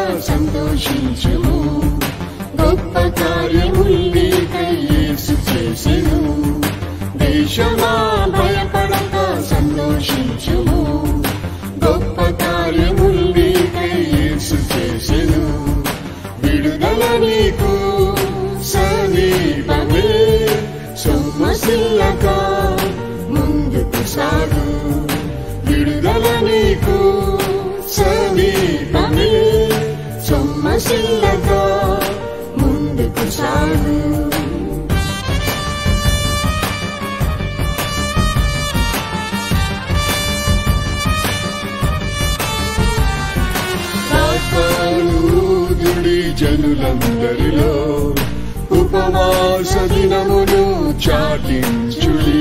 సంతోషించుము గొప్ప కార్యములు నీకై యేసు చేసెను దేశమా భయపడక సంతోషించుము గొప్ప కార్యములు నీకై యేసు చేసెను విడుదల నీకు సమీపమే సొమ్మసిల్లక ముందుకు సాగు విడుదల నీకు సమీపమే సొమ్మసిల్లక ముందుకు సాగు కాపాడుదుడి జనులందరిలో ఉపవాస దినమును చాటించుడి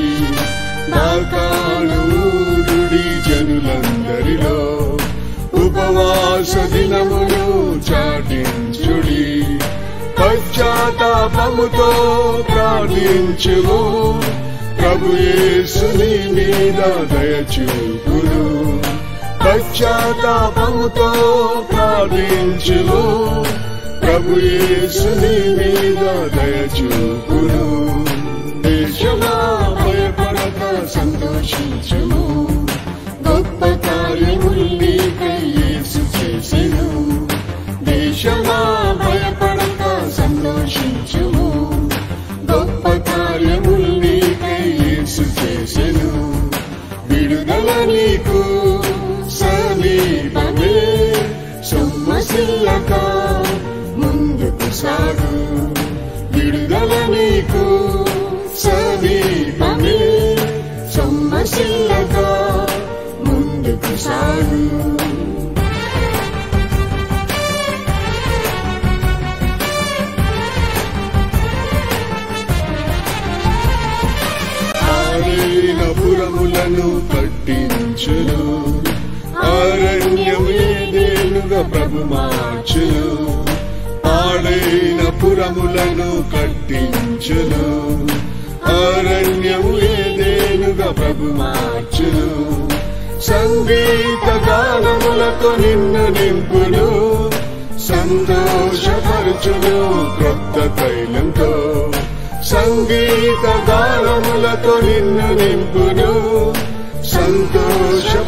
కాపాడుదుడి జనులందరిలో ఉపవాస దినమును చాటించుడి పశ్చాత్తాపముతో ప్రార్థించుము ప్రభు యేసుని మీద దయచూపును పశ్చాత్తాపముతో ప్రార్థించుము ప్రభు యేసుని మీద దయచూపును దేశమా భయపడక సంతోషించుము గొప్ప కార్యములు నీకై యేసు చేసెను దేశమా భయపడక సంతోషించుము గొప్ప కార్యములు నీకై యేసు చేసెను విడుదల నీకు సమీపమే సొమ్మసిల్లక ముందుకు సాగు విడుదల నీకు సమీపమే సొమ్మసిల్లక ముందుకు సాగు ఆరేన పురములను కట్టించును అరణ్యము ఏదేనుగా ప్రభు మార్చును ఆడైన పురములను కట్టించును అరణ్యము ఏదేనుగా ప్రభు మార్చును సంగీత గానములతో నిన్ను నింపును సంతోషపరచును క్రొత్త తైలంతో సంగీత గానములతో నిన్ను నింపును సంతోష